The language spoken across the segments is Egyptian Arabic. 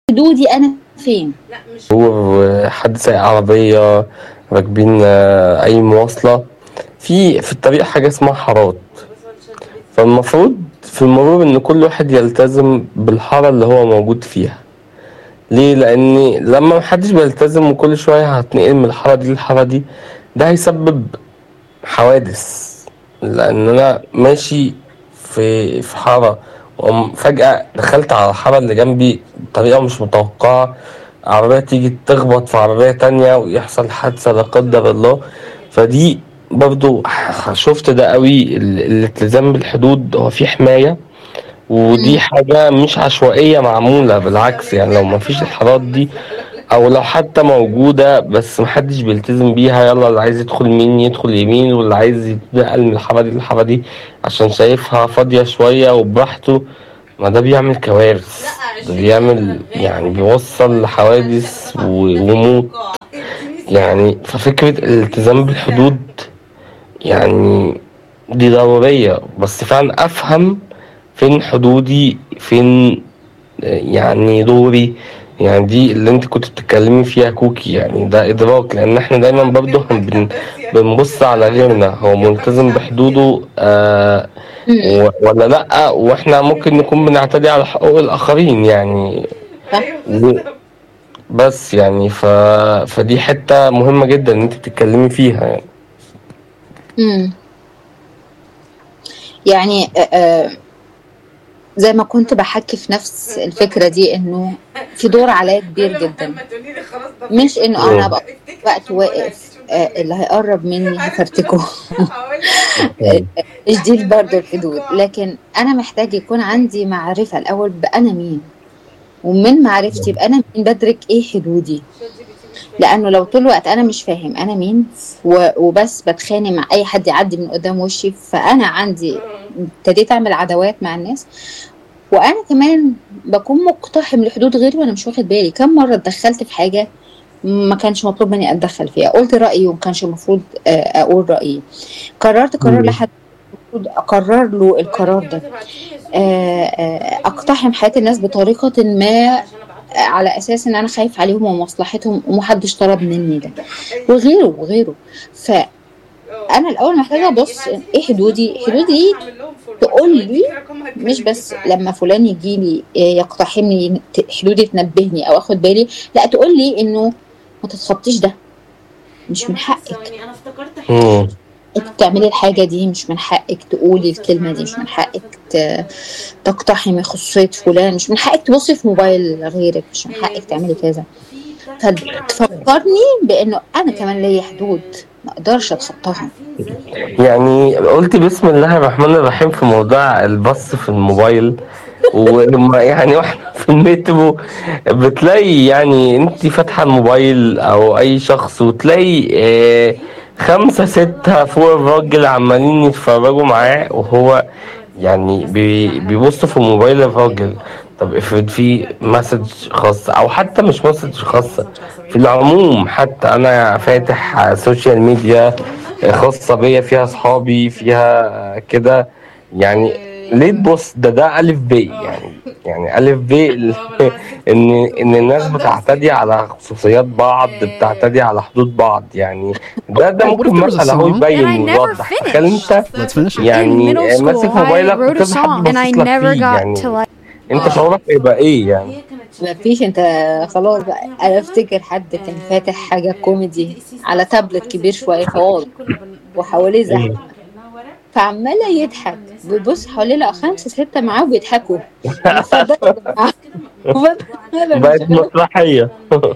حدودي انا فين مرور حد سايق عربية راكبين آه، أي مواصلة في في الطريق حاجة اسمها حارات فالمفروض في المرور إن كل واحد يلتزم بالحارة اللي هو موجود فيها ليه؟ لأن لما محدش بيلتزم وكل شوية هتنقل من الحارة دي للحارة دي ده هيسبب حوادث لأن أنا ماشي في في حارة وأقوم فجأة دخلت على الحارة اللي جنبي بطريقة مش متوقعة عربية تيجي تخبط في عربية تانية ويحصل حادثة لا قدر الله فدي برضو ح- شفت ده قوي ال- الالتزام بالحدود هو في حماية ودي حاجة مش عشوائية معمولة بالعكس يعني لو مفيش الحارات دي أو لو حتى موجودة بس محدش بيلتزم بيها يلا اللي عايز يدخل يمين يدخل يمين واللي عايز يتنقل من الحارة دي للحارة دي عشان شايفها فاضية شوية وبراحته ما ده بيعمل كوارث ده بيعمل يعني بيوصل لحوادث و- وموت يعني ففكرة الالتزام بالحدود يعني دي ضرورية بس فعلا أفهم فين حدودي فين آه، يعني دوري يعني دي اللي انت كنت بتتكلمي فيها كوكي يعني ده إدراك لأن احنا دايما برضه بن بنبص على غيرنا هو ملتزم بحدوده آه مم. و- ولا لأ واحنا ممكن نكون بنعتدي على حقوق الآخرين يعني صح و- بس يعني ف... فدي حتة مهمة جدا ان انت تتكلمي فيها يعني مم. يعني آه، آه، زي ما كنت بحكي في نفس الفكرة دي انه في دور عليا كبير جدا مش انه انا مم. ابقى وقت واقف آه، اللي هيقرب مني هفرتكه مم. مش دي برضه الحدود لكن انا محتاج يكون عندي معرفة الاول بانا مين ومن معرفتي بانا مين بدرك ايه حدودي لانه لو طول الوقت انا مش فاهم انا مين و- وبس بتخانق مع اي حد يعدي من قدام وشي فانا عندي ابتديت اعمل عداوات مع الناس وانا كمان بكون مقتحم لحدود غيري وانا مش واخد بالي كم مره اتدخلت في حاجه ما كانش مطلوب مني اتدخل فيها قلت رايي وما كانش المفروض آه، اقول رايي قررت قرار مم. لحد المفروض اقرر له القرار ده آه، آه، اقتحم حياه الناس بطريقه ما على اساس ان انا خايف عليهم ومصلحتهم ومحدش طلب مني ده وغيره وغيره فانا الاول محتاجه ابص ايه حدودي حدودي دي تقول لي مش بس لما فلان يجي لي يقتحمني ت- حدودي تنبهني او اخد بالي لا تقول لي انه ما تتخطيش ده مش من حقك مم. انك تعملي الحاجه دي مش من حقك تقولي الكلمه دي مش من حقك ت- تقتحمي خصوصيه فلان مش من حقك تبصي في موبايل غيرك مش من حقك تعملي كذا فتفكرني بانه انا كمان ليا حدود ما اقدرش اتخطاها يعني قلت بسم الله الرحمن الرحيم في موضوع البص في الموبايل ولما يعني واحنا في المترو بتلاقي يعني انت فاتحه الموبايل او اي شخص وتلاقي آه، خمسة ستة فوق الراجل عمالين يتفرجوا معاه وهو يعني بي- بيبصوا في موبايل الراجل طب افرض في مسج خاصة او حتى مش مسج خاصة في العموم حتى انا فاتح سوشيال ميديا خاصة بيا فيها اصحابي فيها كده يعني ليه تبص ده ده الف ب يعني يعني الف ب ال- ان ان الناس بتعتدي على خصوصيات بعض بتعتدي على حدود بعض يعني ده ده What if ممكن there was a مثلا هو song? يبين And I never ويوضح تخيل انت Let's finish it. يعني in middle ماسك school, موبايلك I wrote a وكذا حد song, and I باصص لك never فيه got يعني to like. انت شعورك هيبقى ايه يعني ما فيش انت خلاص بقى انا افتكر حد كان فاتح حاجه كوميدي على تابلت كبير شويه فواضح وحواليه زحمه فعمال يضحك بيبص حواليه لقى خمسه سته معاه بيضحكوا أنا اتفضلت يا جماعة. وبدأ أنا مش بقت مسرحية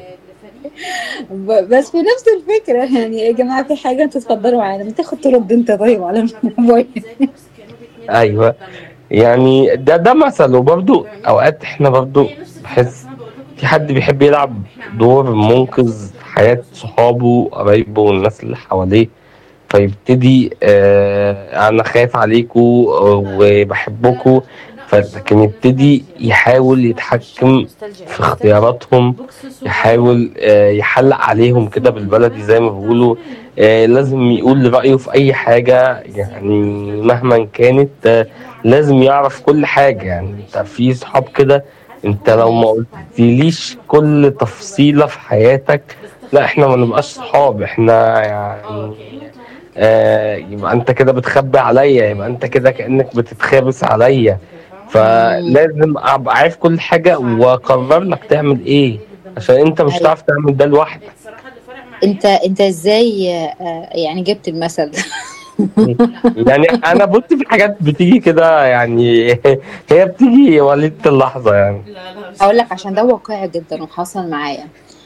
ب- بس في نفس الفكره يعني يا جماعه في حاجه انتوا اتفضلوا معانا ما تاخد ترد انت طيب على الموبايل ايوه يعني ده ده مثل وبرضه اوقات احنا برضه بحس في حد بيحب يلعب دور منقذ حياة صحابه قرايبه والناس اللي حواليه فيبتدي آه انا خايف عليكم وبحبكم فلكن يبتدي يحاول يتحكم في اختياراتهم يحاول آه يحلق عليهم كده بالبلدي زي ما بيقولوا آه لازم يقول رأيه في أي حاجة يعني مهما كانت آه لازم يعرف كل حاجة يعني انت في صحاب كده انت لو ما قلتليش كل تفصيلة في حياتك لا احنا ما نبقاش صحاب احنا يعني آه يبقى انت كده بتخبي عليا يبقى انت كده كأنك بتتخابس عليا فلازم ابقى عارف كل حاجة واقرر لك تعمل ايه عشان انت مش أيوة. هتعرف تعمل ده لوحدك انت انت ازاي آه، يعني جبت المثل ده يعني انا بص في حاجات بتيجي كده يعني هي بتيجي وليدة اللحظة يعني اقول لك عشان ده واقعي جدا وحصل معايا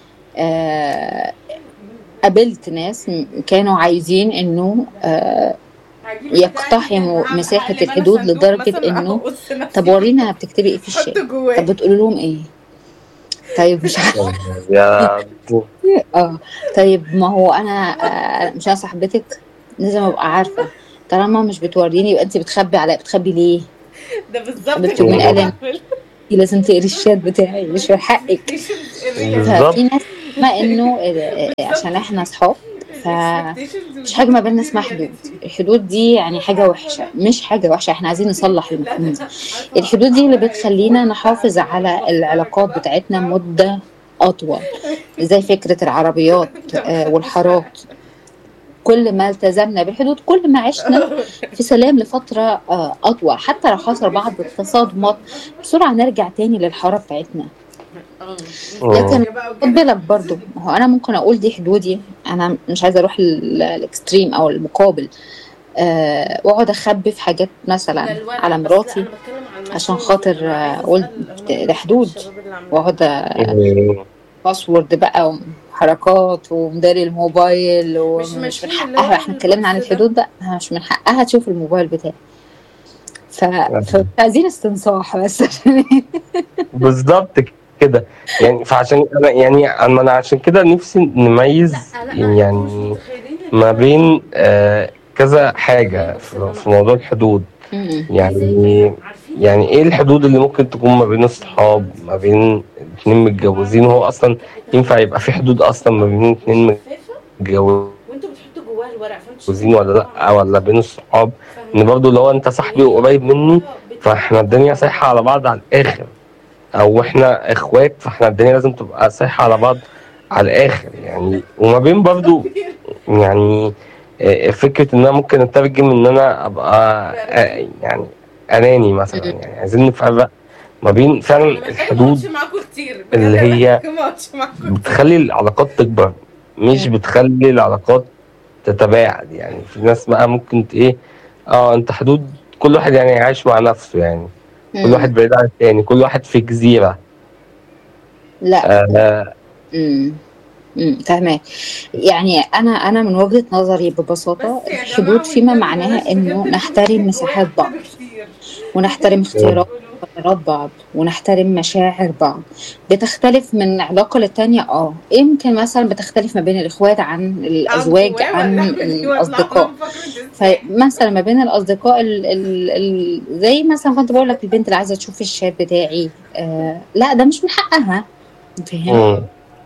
آه، قابلت ناس م- كانوا عايزين انه آه، يقتحموا مساحة الحدود لدرجة انه طب ورينا بتكتبي ايه في الشات حط جواه طب بتقول لهم ايه طيب مش عارفة يا اه طيب ما هو انا آه، مش انا صاحبتك لازم ابقى عارفة طالما مش بتوريني يبقى انت بتخبي عليا بتخبي ليه؟ ده بالظبط بنت من قلم. لازم تقري الشات بتاعي مش من حقك بالظبط. ففي ناس ما انه آه، آه، عشان احنا اصحاب ف مش حاجه ما بيننا اسمها حدود الحدود دي يعني حاجه وحشه مش حاجه وحشه احنا عايزين نصلح المفهوم ده الحدود دي اللي بتخلينا نحافظ على العلاقات بتاعتنا مده اطول زي فكره العربيات آه، والحارات كل ما التزمنا بالحدود كل ما عشنا في سلام لفتره آه، اطول حتى لو حصل بعض التصادمات بسرعه نرجع تاني للحاره بتاعتنا لكن خد بالك برضو ما هو انا ممكن اقول دي حدودي انا مش عايزه اروح لل- الاكستريم او المقابل آه، واقعد اخبي في حاجات مثلا على مراتي عشان خاطر آه، قلت ده حدود واقعد باسورد بقى وحركات ومداري الموبايل ومش من ماشيين اللي هو حقها احنا اتكلمنا عن البوكس ده. الحدود بقى مش من حقها تشوف الموبايل بتاعي ف... فعايزين استنصاح بس عشان بالظبط كده يعني فعشان انا يعني انا أنا عشان كده نفسي نميز يعني ما بين آه كذا حاجة في في موضوع الحدود م- يعني يعني ايه الحدود اللي ممكن تكون ما بين الصحاب ما بين اتنين متجوزين هو اصلا ينفع يبقى في حدود اصلا ما بين اتنين متجوزين وانتوا بتحطوا جواه الورق فانتوا ولا لا ولا بين الصحاب ان برضو لو انت صاحبي وقريب مني فاحنا الدنيا صايحة على بعض على الاخر او احنا اخوات فاحنا الدنيا لازم تبقى صايحة على بعض على الاخر يعني وما بين برضو يعني آه، فكرة ان انا ممكن اترجم ان انا ابقى آه، يعني اناني مثلا يعني عايزين نفرق ما بين فعلا الحدود معاكم كتير اللي هي ما اقعدش معاكم بتخلي العلاقات تكبر مش بتخلي العلاقات تتباعد يعني في ناس بقى ممكن ت- ايه اه انت حدود كل واحد يعني عايش مع نفسه يعني كل م- واحد بعيد عن التاني كل واحد في جزيرة لا آه امم امم فاهمك يعني انا انا من وجهة نظري ببساطة الحدود فيما معناها انه نحترم مساحات بعض ونحترم اختيارات قرارات بعض ونحترم مشاعر بعض بتختلف من علاقة للتانية اه يمكن مثلا بتختلف ما بين الاخوات عن الازواج عن الاصدقاء فمثلا ما بين الاصدقاء ال ال ال زي مثلا كنت بقول لك البنت اللي عايزه تشوف الشات بتاعي آه لا ده مش من حقها فاهم مم.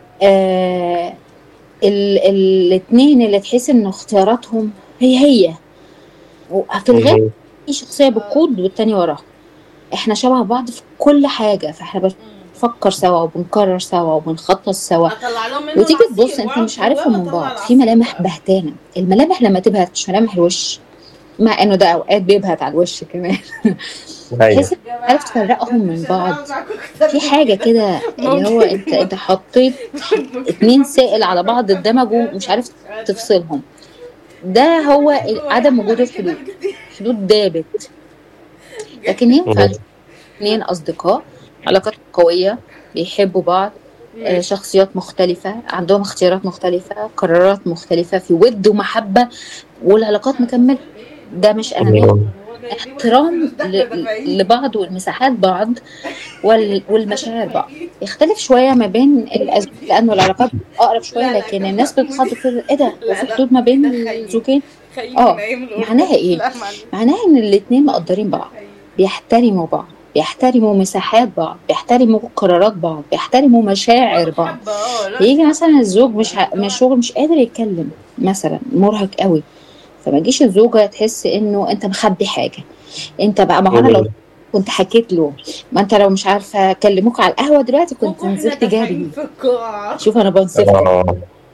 آه ال- الاثنين اللي تحس ان اختياراتهم هي هي وفي الغالب مم. في شخصيه بتقود والتاني وراها احنا شبه بعض في كل حاجه فاحنا بنفكر سوا وبنقرر سوا وبنخطط سوا وتيجي تبص انت مش عارفهم من بعض في ملامح بهتانه الملامح لما تبهت مش ملامح الوش مع انه ده اوقات بيبهت على الوش كمان ايوه تحس انك عارف تفرقهم من بعض في حاجه كده اللي هو انت انت حطيت اتنين سائل على بعض اندمجوا ومش عارف تفصلهم ده هو عدم وجود الحدود حدود دابت لكن ينفع مم. اتنين اصدقاء علاقات قويه بيحبوا بعض آه، شخصيات مختلفة عندهم اختيارات مختلفة قرارات مختلفة في ود ومحبة والعلاقات مكملة ده مش أنانية مم. احترام ل- لبعض والمساحات بعض وال- والمشاعر بعض يختلف شوية ما بين الأزواج لأنه العلاقات أقرب شوية لكن الناس بتتخض كده إيه ده هو في حدود ما بين الزوجين اه معناها إيه؟ معناها إن الاتنين مقدرين بعض بيحترموا بعض بيحترموا مساحات بعض بيحترموا قرارات بعض بيحترموا مشاعر بعض يجي مثلا الزوج مش ع- من الشغل مش قادر يتكلم مثلا مرهق قوي فما تجيش الزوجه تحس انه انت مخبي حاجه انت بقى ما هو انا لو كنت حكيت له ما انت لو مش عارفه اكلموك على القهوه دلوقتي كنت كوكو احنا نزلت جري دافعين في القاعة شوف انا بنصفك اه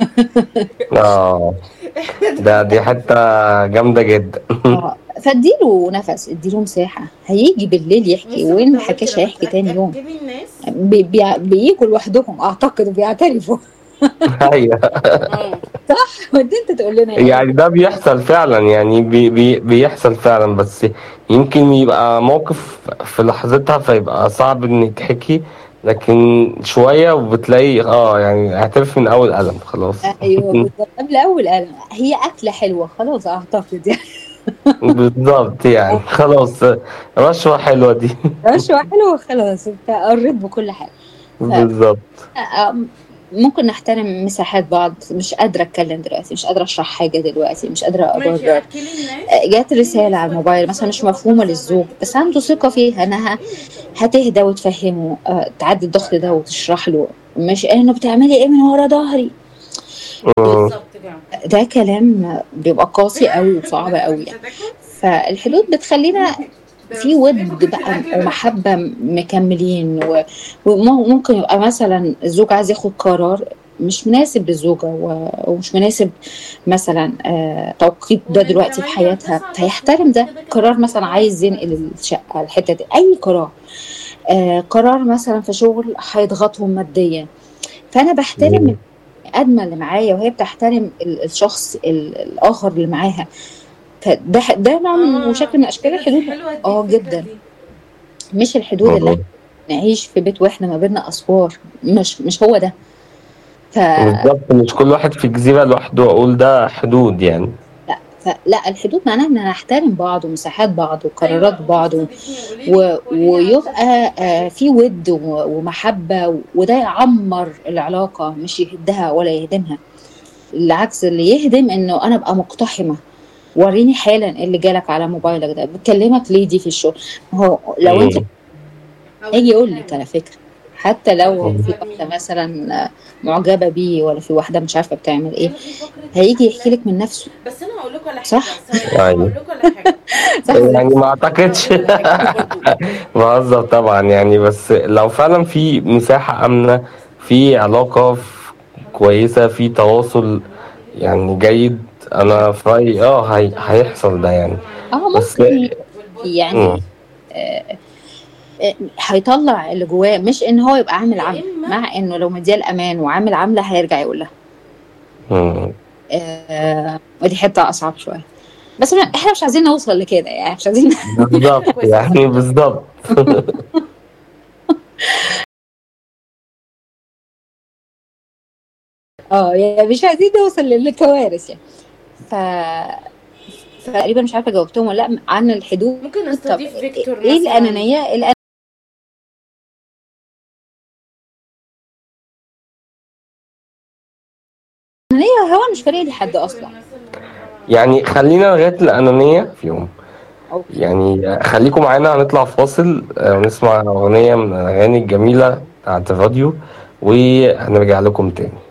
اه ده دي حتة جامدة جدا اه فاديله نفس اديله مساحه هيجي بالليل يحكي بس وين ما انت حكاش لما هيحكي تاني يوم تجيبي الناس بي بي بييجوا لوحدهم اعتقد وبيعترفوا ايوه اه ودي انت تقول لنا ايه يعني ده بيحصل فعلا يعني بي بي بيحصل فعلا بس يمكن يبقى موقف في لحظتها فيبقى صعب ان يتحكي لكن شوية وبتلاقي اه يعني اعترف من اول قلم خلاص ايوه بالظبط قبل اول قلم هي اكله حلوه خلاص اعتقد يعني بالظبط يعني خلاص رشوة حلوة دي رشوه حلوه خلاص انت قريت بكل حاجه بالظبط آه، ممكن نحترم مساحات بعض مش قادره اتكلم دلوقتي مش قادره اشرح حاجه دلوقتي مش قادره ماشي ابرر احكي لي الناس جات رسالة على الموبايل مثلا مش مفهومة للزوج بس عنده ثقة فيها انها هتهدى وتفهمه آه، تعدي الضغط ده وتشرح له مش انه بتعملي ايه من ورا ظهري مم. بالظبط كده ده كلام بيبقى قاسي قوي وصعب قوي يعني فالحدود بتخلينا في ود بقى ومحبة مكملين و- وممكن يبقى مثلا الزوج عايز ياخد قرار مش مناسب للزوجة و- ومش مناسب مثلا آه، توقيت ده دلوقتي في حياتها فيحترم ده قرار مثلا عايز ينقل الشقة الحتة دي أي قرار آه، قرار مثلا في شغل هيضغطهم ماديا فأنا بحترم مم. الأدمى اللي معايا وهي بتحترم ال- الشخص ال- الآخر اللي معاها فده ده نوع من شكل من أشكال الحدود اه جدا مش الحدود اللي مم. نعيش في بيت واحنا ما بيننا اسوار مش مش هو ده ف... بالظبط مش كل واحد في جزيرة لوحده أقول ده حدود يعني فلا الحدود معناها ان نحترم بعض ومساحات بعض وقرارات بعض و... و... ويبقى آه، في ود و- ومحبه و- وده يعمر العلاقه مش يهدها ولا يهدمها العكس اللي يهدم انه انا ابقى مقتحمه وريني حالا اللي جالك على موبايلك ده بتكلمك ليه دي في الشغل ما هو لو انت هيجي يقول لك على فكره حتى لو في واحده مثلا معجبه بيه ولا في واحده مش عارفه بتعمل ايه هيجي يحكي لك من نفسه بس انا هقول لكم على حاجه صح؟ ثواني، أيوة. هقول لكم على حاجه صح يعني ما أعتقدش هقول لكم على حاجة برضو. بهزر طبعا يعني بس لو فعلا في مساحة آمنة في علاقة ف- كويسة في تواصل يعني جيد أنا في رأيي اه هي... هيحصل ده يعني اه بس ممكن ي- يعني مم. آه، آه، هيطلع اللي جواه مش ان هو يبقى عامل عمل مع انه لو مديها الامان وعامل عامله هيرجع يقول لها مم. آه ودي حته اصعب شويه بس ما- احنا مش عايزين نوصل لكده يعني مش عايزين بالظبط يعني بالظبط اه يعني مش عايزين نوصل للكوارث يعني ف فتقريبا مش عارفه جاوبتهم ولا لا عن الحدود ممكن طب نستضيف فيكتور ايه مثلاً. الانانيه الأنانية هو أنا مش فارق لي حد اصلا يعني خلينا لغاية الأنانية في يوم أوكي. يعني خليكم معانا هنطلع فاصل آه، ونسمع أغنية من الأغاني الجميلة بتاعت الراديو وهنرجع لكم تاني